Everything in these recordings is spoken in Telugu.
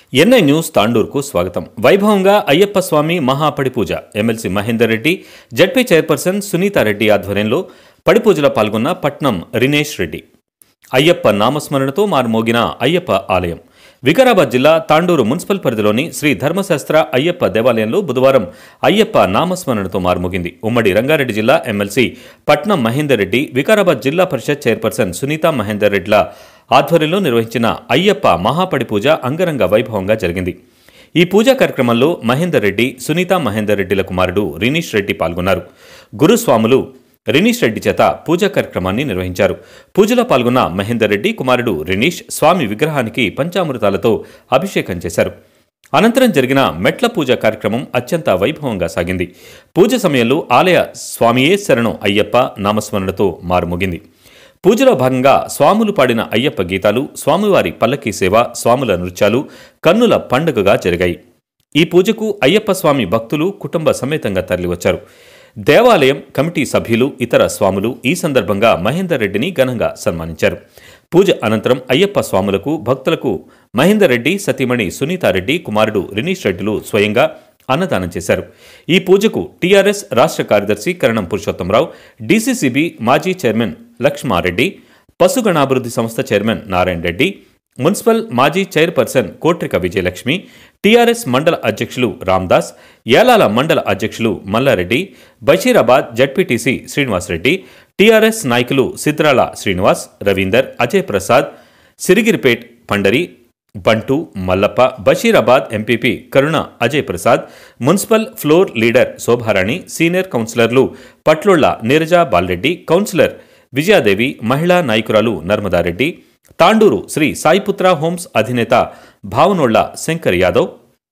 ఎన్ఐ న్యూస్ తాండూర్కు స్వాగతం వైభవంగా అయ్యప్ప స్వామి మహాపడి పూజ MLC Mahender Reddy ZP chairperson Sunitha Reddy ఆధ్వర్యంలో పడి పూజలో పాల్గొన్న పట్నం రినేష్ రెడ్డి అయ్యప్ప నామస్మరణతో మారుమోగిన అయ్యప్ప ఆలయం వికారాబాద్ జిల్లా తాండూరు మున్సిపల్ పరిధిలోని శ్రీ ధర్మశాస్త్ర అయ్యప్ప దేవాలయంలో బుధవారం అయ్యప్ప నామస్మరణతో మారుమోగింది ఉమ్మడి రంగారెడ్డి జిల్లా ఎమ్మెల్సీ పట్నం మహేందర్ రెడ్డి వికారాబాద్ జిల్లా పరిషత్ చైర్పర్సన్ సునీత మహేందర్ రెడ్ల ఆధ్వర్యంలో నిర్వహించిన అయ్యప్ప మహాపడి పూజ అంగరంగ వైభవంగా జరిగింది ఈ పూజా కార్యక్రమంలో మహేందర్ రెడ్డి సునీత మహేందర్ రెడ్డిల కుమారుడు రినీష్ రెడ్డి పాల్గొన్నారు గురుస్వాములు రినీష్ రెడ్డి చేత పూజా కార్యక్రమాన్ని నిర్వహించారు పూజలో పాల్గొన్న మహేందర్ రెడ్డి కుమారుడు రినీష్ స్వామి విగ్రహానికి పంచామృతాలతో అభిషేకం చేశారు అనంతరం జరిగిన మెట్ల పూజ కార్యక్రమం అత్యంత వైభవంగా సాగింది పూజ సమయంలో ఆలయ స్వామియే శరణం అయ్యప్ప నామస్మరణతో మారుమోగింది పూజలో భాగంగా స్వాములు పాడిన అయ్యప్ప గీతాలు స్వామివారి పల్లకీ సేవ స్వాముల నృత్యాలు కన్నుల పండుగగా జరిగాయి ఈ పూజకు అయ్యప్ప స్వామి భక్తులు కుటుంబ సమేతంగా తరలివచ్చారు దేవాలయం కమిటీ సభ్యులు ఇతర స్వాములు ఈ సందర్భంగా మహేందర్ రెడ్డిని ఘనంగా సన్మానించారు పూజ అనంతరం అయ్యప్ప స్వాములకు భక్తులకు మహేందర్ రెడ్డి సతీమణి సునీతారెడ్డి కుమారుడు రినీష్ రెడ్డిలు స్వయంగా అన్నదానం చేశారు ఈ పూజకు టీఆర్ఎస్ రాష్ట్ర కార్యదర్శి కరణం పురుషోత్తమరావు డీసీసీబీ మాజీ చైర్మన్ లక్ష్మారెడ్డి పశుగణాభివృద్ధి సంస్థ చైర్మన్ నారాయణ రెడ్డి మున్సిపల్ మాజీ చైర్పర్సన్ కోట్రిక విజయలక్ష్మి టీఆర్ఎస్ మండల అధ్యక్షులు రామ్దాస్ యాలాల మండల అధ్యక్షులు మల్లారెడ్డి బషీరాబాద్ జడ్పీటీసీ శ్రీనివాసరెడ్డి టీఆర్ఎస్ నాయకులు Sidrala Srinivas Ravinder Ajay Prasad Sirigiripet Pandari Bantu Mallappa Basheerabad MPP Karuna Ajay Prasad municipal floor leader Shobha Rani senior కౌన్సిలర్లు పట్లోళ్ల నీరజ బాల్రెడ్డి కౌన్సిలర్ విజయాదేవి మహిళా నాయకురాలు నర్మదారెడ్డి తాండూరు శ్రీ సాయిపుత్ర హోమ్స్ అధినేత భావనోళ్ల శంకర్ యాదవ్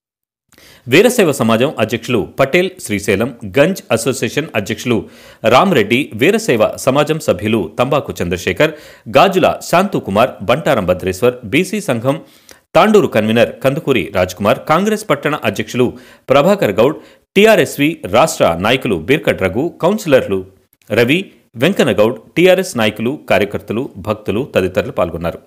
వీరశైవ సమాజం అధ్యక్షులు పటేల్ శ్రీశైలం గంజ్ అసోసియేషన్ అధ్యక్షులు రామ్రెడ్డి వీరశైవ సమాజం సభ్యులు తంబాకు చంద్రశేఖర్ గాజుల శాంతుకుమార్ బంటారం భద్రేశ్వర్ బీసీ సంఘం తాండూరు కన్వీనర్ కందుకూరి రాజ్కుమార్ కాంగ్రెస్ పట్టణ అధ్యక్షులు ప్రభాకర్ గౌడ్ టీఆర్ఎస్వి రాష్ట్ర నాయకులు బీర్కట్ రఘు కౌన్సిలర్లు రవి వెంకన్నగౌడ్ టీఆర్ఎస్ నాయకులు కార్యకర్తలు భక్తులు తదితరులు పాల్గొన్నారు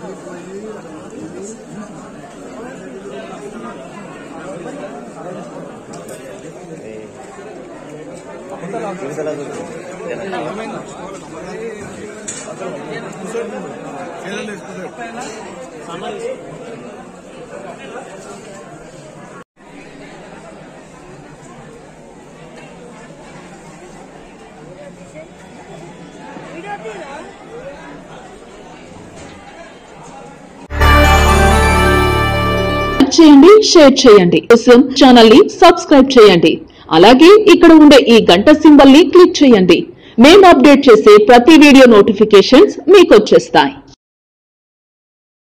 లైక్ చేయండి షేర్ చేయండి కోసం ఛానల్ ని సబ్స్క్రైబ్ చేయండి అలాగే ఇక్కడ ఉండే ఈ గంట సింబల్ ని క్లిక్ చేయండి మేము అప్డేట్ చేసే ప్రతి వీడియో నోటిఫికేషన్స్ మీకు వచ్చేస్తాయి